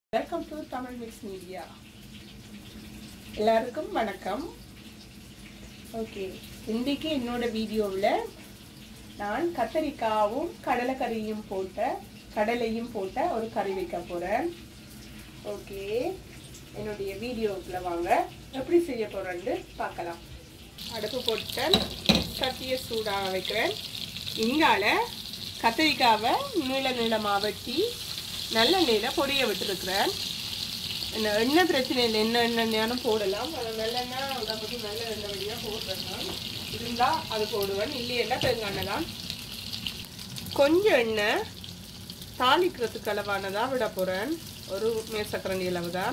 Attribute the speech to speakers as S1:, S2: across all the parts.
S1: welcome to Tamil mix media எல்லாருக்கும் வணக்கம் okay இன்றைக்கு என்னோட வீடியோவில் நான் கத்தரிக்காவும் கடலைக்கறியும் போட்ட கடலையும் போட்ட ஒரு கறி வைக்க போகிறேன் ஓகே என்னுடைய வீடியோக்குள்ள வாங்க எப்படி செய்ய போகிறேன்னு பார்க்கலாம் அடுப்பு போட்டு சட்டியை சூடாக வைக்கிறேன் இங்கால கத்திரிக்காவை நீள நீளமாக வெட்டி நல்ல எண்ணெயில் பொரிய விட்டுருக்குறேன் என்ன எண்ணெய் பிரச்சனை இல்லை என்ன எண்ணெயானும் போடலாம் அது நல்லெண்ணெய் உடம்புக்கு நல்ல எண்ணெய் வழியாக போடுறேன் நான் இருந்தால் அது போடுவேன் இல்லையெல்ல தேங்காய் தான் கொஞ்சம் எண்ணெய் தாளிக்கிறதுக்கு அளவானதாக விட போகிறேன் ஒரு மேசக்கரண்டி அளவு தான்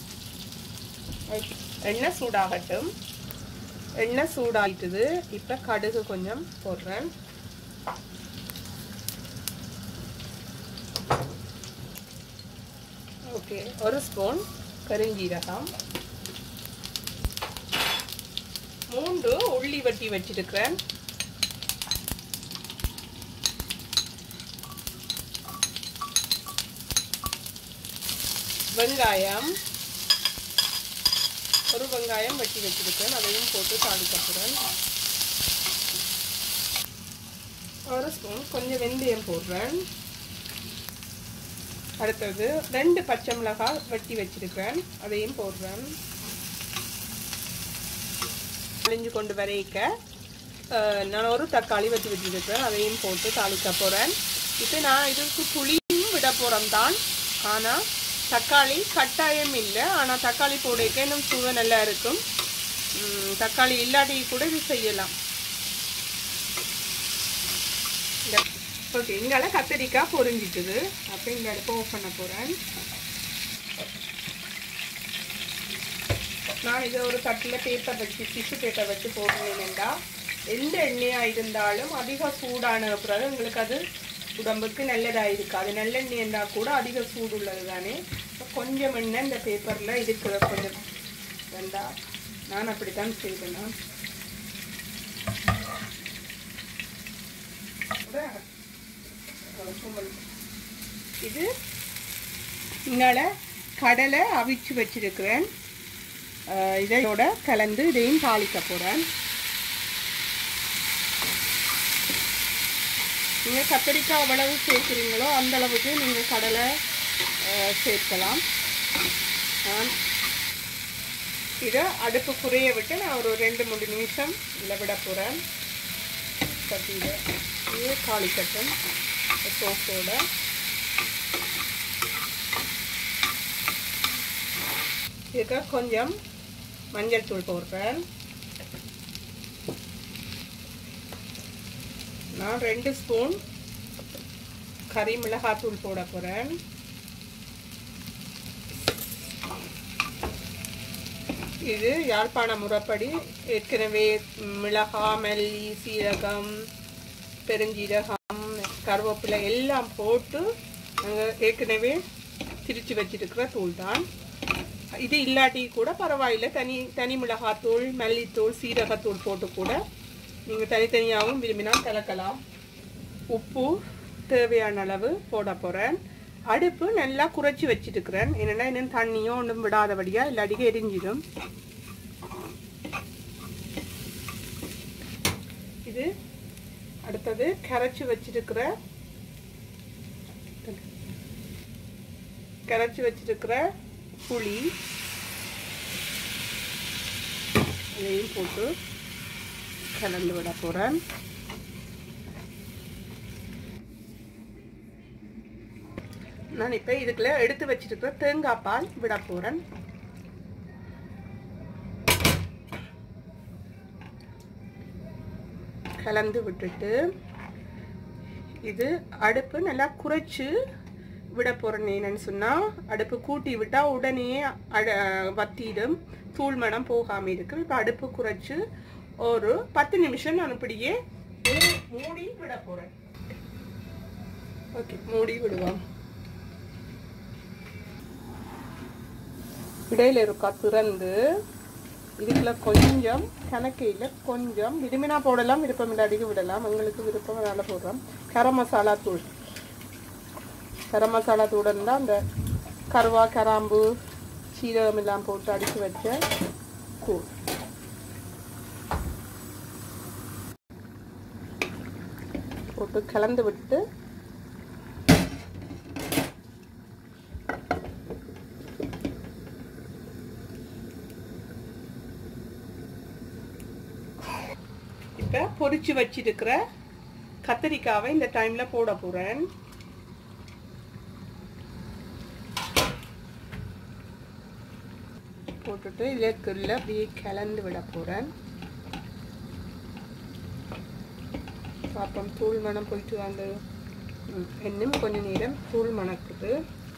S1: எண்ணெய் சூடாகட்டும் எண்ணெய் சூடாயிட்டுது இப்போ கடுகு கொஞ்சம் போடுறேன் ஓகே ஒரு ஸ்பூன் கருஞ்சீரகம் மூன்று உள்ளி வட்டி வச்சிருக்கிறேன் வெங்காயம் ஒரு வெங்காயம் வெட்டி வச்சிருக்கேன் அதையும் போட்டு தாளிக்க போகிறேன் ஒரு ஸ்பூன் கொஞ்சம் வெந்தயம் போடுறேன் அடுத்தது ரெண்டு பச்சை மிளகாய் வெட்டி வச்சிருக்கேன் அதையும் போடுறேன் அழிஞ்சு கொண்டு வரைக்க நான் ஒரு தக்காளி வெட்டி வச்சிருக்கேன் அதையும் போட்டு தாளிக்க போகிறேன் இப்போ நான் இதுக்கு புளியும் விட போகிறேன் தான் ஆனால் தக்காளி கட்டாயம் இல்லை ஆனால் தக்காளி போடைக்க இன்னும் சுவை நல்லா இருக்கும் தக்காளி இல்லாட்டி கூட இது செய்யலாம் ஓகே இங்கால கத்திரிக்காய் பொரிஞ்சிட்டுது அப்போ இந்த அடுப்பை ஆஃப் பண்ண போகிறேன் நான் இதை ஒரு தட்டில் பேப்பர் வச்சு டிஷ்யூ பேப்பர் வச்சு போடுறேன்டா எந்த எண்ணெயாக இருந்தாலும் அதிக சூடான பிறகு உங்களுக்கு அது உடம்புக்கு நல்லதாக இருக்காது நல்லெண்ணெய் இருந்தால் கூட அதிக சூடு உள்ளது தானே கொஞ்சம் எண்ணெய் இந்த பேப்பரில் இருக்கிற கொஞ்சம் வேண்டா நான் அப்படி தான் செய்வேன் நான் இது இங்கால கடலை அவிச்சு வச்சிருக்கிறேன் இதோட கலந்து இதையும் தாளிக்க போகிறேன் நீங்கள் கத்திரிக்காய் எவ்வளவு சேர்க்குறீங்களோ அந்த அளவுக்கு நீங்கள் கடலை சேர்க்கலாம் நான் இதை அடுப்பு குறைய விட்டு நான் ஒரு ரெண்டு மூணு நிமிஷம் இதில் விட போகிறேன் சட்டியில் இது தாளிக்கட்டும் சோப்போட இதுக்கு கொஞ்சம் மஞ்சள் தூள் போடுறேன் நான் ரெண்டு ஸ்பூன் கறி மிளகாத்தூள் போட போகிறேன் இது யாழ்ப்பாண முறைப்படி ஏற்கனவே மிளகா மல்லி சீரகம் பெருஞ்சீரகம் கருவேப்பிலை எல்லாம் போட்டு நாங்கள் ஏற்கனவே திரித்து வச்சிருக்கிற தூள் தான் இது இல்லாட்டி கூட பரவாயில்லை தனி தனி மிளகாத்தூள் மல்லித்தூள் சீரகத்தூள் போட்டு கூட நீங்கள் தனித்தனியாகவும் விரும்பினால் கலக்கலாம் உப்பு தேவையான அளவு போட போகிறேன் அடுப்பு நல்லா குறைச்சி வச்சிருக்கிறேன் என்னென்னா இன்னும் தண்ணியோ ஒன்றும் விடாதபடியாக இல்லாட்டிக்கு எரிஞ்சிடும் இது அடுத்தது கரைச்சி வச்சிருக்கிற கரைச்சி வச்சிருக்கிற புளி அதையும் போட்டு கலந்து விட போகிறேன் நான் இப்போ இதுக்குள்ள எடுத்து வச்சிருக்கிற தேங்காய் பால் விட போகிறேன் கலந்து விட்டுட்டு இது அடுப்பு நல்லா குறைச்சி விட போகிறேன் என்னன்னு சொன்னால் அடுப்பு கூட்டி விட்டால் உடனே அட வத்திடும் தூள் மணம் போகாமல் இருக்கு இப்போ அடுப்பு குறைச்சி ஒரு பத்து நிமிஷம் நான் இப்படியே மூடி விட போகிறேன் ஓகே மூடி விடுவோம் இடையில இருக்கா திறந்து இதுக்குள்ள கொஞ்சம் கணக்கையில் கொஞ்சம் விரும்பினா போடலாம் விருப்பம் இல்லாட்டிக்கு விடலாம் எங்களுக்கு விருப்பம் அதனால போடுறோம் கரம் மசாலா தூள் கரம் மசாலா தூள் இருந்தால் அந்த கருவா கராம்பு சீரகம் எல்லாம் போட்டு அடித்து வச்ச கூழ் போட்டு கலந்து விட்டு இப்போ பொரிச்சு வச்சிருக்கிற கத்திரிக்காவை இந்த டைம்ல போட போறேன் போட்டுட்டு இதற்குள்ள அப்படியே கலந்து விட போறேன் பாப்பம் தூள் மணம் போயிட்டு வந்து ம், இன்னும் கொஞ்ச நேரம் தூள் மணக்குது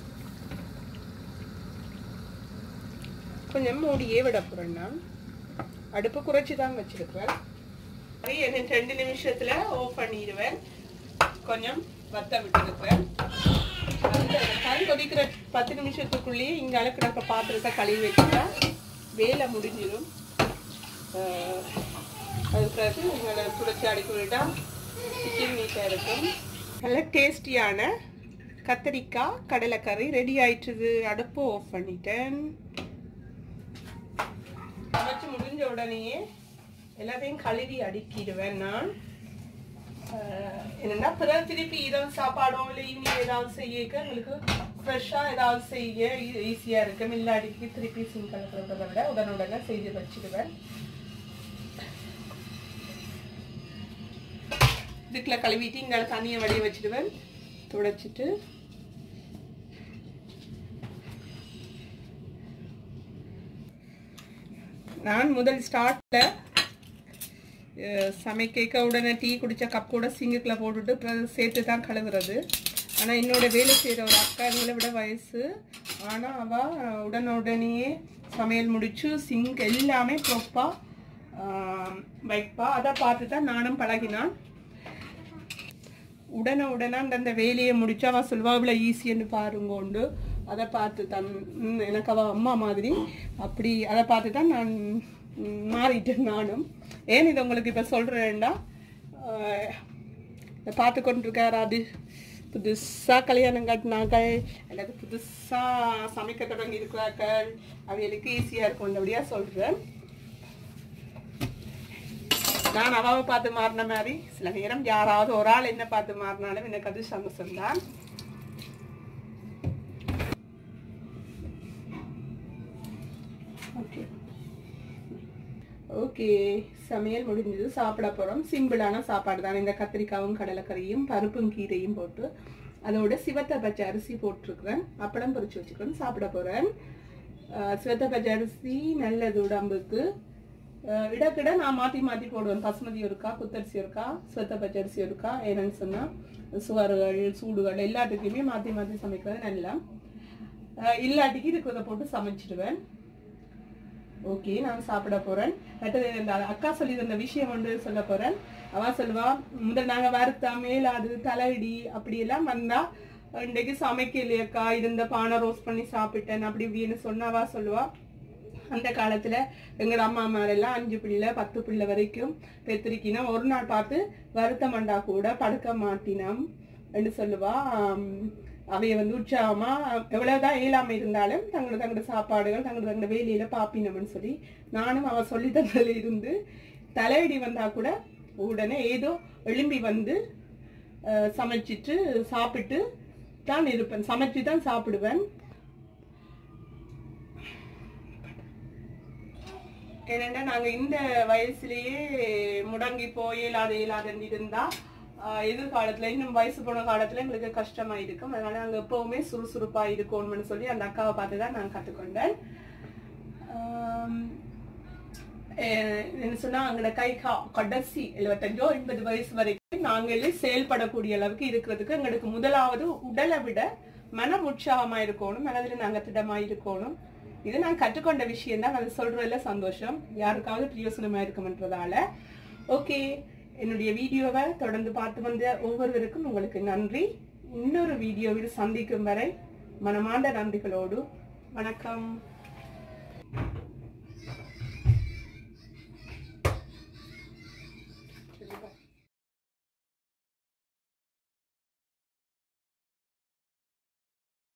S1: கொஞ்சம் மூடியே விட போறேன் நான் அடுப்பு குறைச்சி தான் வச்சிருக்கிறேன் சரி, எனக்கு ரெண்டு நிமிஷத்துல ஆஃப் பண்ணிடுவேன் கொஞ்சம் வத்த விட்டுருக்கிறேன் அந்த கறி கொதிக்கிற பத்து நிமிஷத்துக்குள்ளேயே இங்க அளக்கிடக்க பாத்திரத்தை கழுவி வச்சுட்டா வேலை முடிஞ்சிடும் ஆஹ், அது பிறகு உங்களை துடைச்சி அடிக்க விட்டா சிக்கன் நீட்டாக இருக்கும் நல்ல டேஸ்டியான கத்திரிக்காய் கடலைக்கறி ரெடி ஆயிட்டுது அடுப்பு ஆஃப் பண்ணிட்டேன் சமைச்சு முடிஞ்ச உடனேயே எல்லாத்தையும் கழுவி அடுக்கிடுவேன் நான் ஆஹ் என்னன்னா பிறகு திருப்பி இரவு சாப்பாடோ இல்லை ஈவினிங் ஏதாவது செய்ய எங்களுக்கு ஃப்ரெஷ்ஷாக ஏதாவது செய்ய ஈஸியாக இருக்கும் இல்லாடிக்கு திருப்பி சிங் கலக்கிறத விட உடனுடனே செய்து வச்சிடுவேன் இதுக்குள்ள கழுவிட்டு இங்கே தண்ணியை வடிய வச்சிடுவேன் துடைச்சிட்டு நான் முதல் ஸ்டார்ட்ல சமைக்க உடனே டீ குடிச்ச கப் கூட சிங்குக்குள்ள போட்டுட்டு அப்புறம் சேர்த்து தான் கழுவுறது ஆனால் என்னோட வேலை செய்கிற ஒரு அக்கா எங்களை விட வயசு ஆனால் அவள் உடனுடனேயே சமையல் முடிச்சு சிங்க் எல்லாமே ப்ராப்பாக வைப்பா அதை பார்த்து தான் நானும் பழகினான் உடனே உடனே அந்தந்த வேலையை முடிச்சு அவ சொல்வா இவ்வளோ ஈஸின்னு பாருங்கோண்டு அதை பார்த்து தான் ம், எனக்கு அவ அம்மா மாதிரி அப்படி அதை பார்த்து தான் நான் ம், மாறிட்டேன் நானும் ஏன் இதை உங்களுக்கு இப்போ சொல்கிறேன்டா பார்த்து கொண்டிருக்கார் அது புதுசாக கல்யாணம் கட்டினாக்கள் அல்லது புதுசாக சமைக்க தொடங்கி இருக்கிறார்கள் அவைகளுக்கு ஈஸியாக இருக்கும்ன்றபடியா சொல்கிறேன் நான் அவாவை பார்த்து மாறின மாதிரி சில நேரம் யாராவது ஒரு ஆள் என்ன பார்த்து மாறினாலும் எனக்கு அது சந்தோஷம்தான் ஓகே ஓகே சமையல் முடிஞ்சது சாப்பிட போகிறோம் சிம்பிளான சாப்பாடு தான் இந்த கத்திரிக்காவும் கடலைக்கறியும் பருப்பும் கீரையும் போட்டு அதோட சிவத்த பச்சை அரிசி போட்டிருக்கிறேன் அப்பளம் பொரிச்சு வச்சுக்கிறேன் சாப்பிட போகிறேன் சிவத்த பச்சை அரிசி நல்லது உடம்புக்கு அஹ் இடக்கிட நான் மாற்றி மாற்றி போடுவேன் பசுமதி இருக்கா குத்தரிசி இருக்கா சிவத்த பச்சை அரிசி இருக்கா என்னன்னு சொன்னால் சுவர்கள் சூடுகள் எல்லாத்துக்குமே மாற்றி மாற்றி சமைக்கிறது நல்லா அஹ் இல்லாட்டிக்கு இருக்கிறத போட்டு சமைச்சிடுவேன் ஓகே நான் சாப்பிட போறேன் அடுத்தது இந்த அக்கா சொல்லி தந்த விஷயம் ஒன்று சொல்ல போறேன் அவ சொல்லுவா முதல் நாங்க வறுத்தா மேலாது தலையிடி அப்படி எல்லாம் வந்தா இன்றைக்கு சமைக்கலையக்கா இருந்த பானை ரோஸ்ட் பண்ணி சாப்பிட்டேன் அப்படி இப்படின்னு சொன்னா அவ சொல்லுவா அந்த காலத்துல எங்க அம்மா மேலெல்லாம் அஞ்சு பிள்ளை பத்து பிள்ளை வரைக்கும் பெத்திருக்கினா ஒரு நாள் பார்த்து வருத்த மண்டா கூட படுக்க மாட்டினம் என்று சொல்லுவா ஆம், அவைய வந்து உற்சாகமா எவ்வளவுதான் இயலாம இருந்தாலும் தங்களோட தங்களோட சாப்பாடுகள் தங்களோட தங்களோட வேலையில பாப்பினம்னு சொல்லி நானும் அவ சொல்லி தந்ததுல இருந்து தலையடி வந்தா கூட உடனே ஏதோ எழும்பி வந்து அஹ், சமைச்சிட்டு சாப்பிட்டு தான் இருப்பேன் சமைச்சு தான் சாப்பிடுவேன் ஏனென்றா நாங்க இந்த வயசுலயே முடங்கி போய் இல்லாத இல்லாதன்னு இருந்தா ஆஹ், எதிர்காலத்துல இன்னும் வயசு போன காலத்துல எங்களுக்கு கஷ்டமா இருக்கும் அதனால நாங்க எப்பவுமே சுறுசுறுப்பா இருக்கணும்னு சொல்லி அந்த அக்காவை பார்த்து தான் நான் கத்துக்கொண்டேன் ஆம், அஹ், என்ன சொன்னா எங்களோட கை கா- கடைசி எழுபத்தஞ்சோ எண்பது வயசு வரைக்கும் நாங்களே செயல்படக்கூடிய அளவுக்கு இருக்கிறதுக்கு எங்களுக்கு முதலாவது உடலை விட மனம் உற்சாகமா இருக்கணும் மனதில் நாங்க திடமா இருக்கணும் இது நான் கற்றுக்கொண்ட விஷயம் தான் அது சொல்றதுல சந்தோஷம் யாருக்காவது பிரயோசனமா இருக்கும்ன்றதால ஓகே என்னுடைய வீடியோவை தொடர்ந்து பார்த்து வந்த ஒவ்வொருவருக்கும் உங்களுக்கு நன்றி இன்னொரு வீடியோவில் சந்திக்கும் வரை மனமார்ந்த நன்றிகளோடு வணக்கம்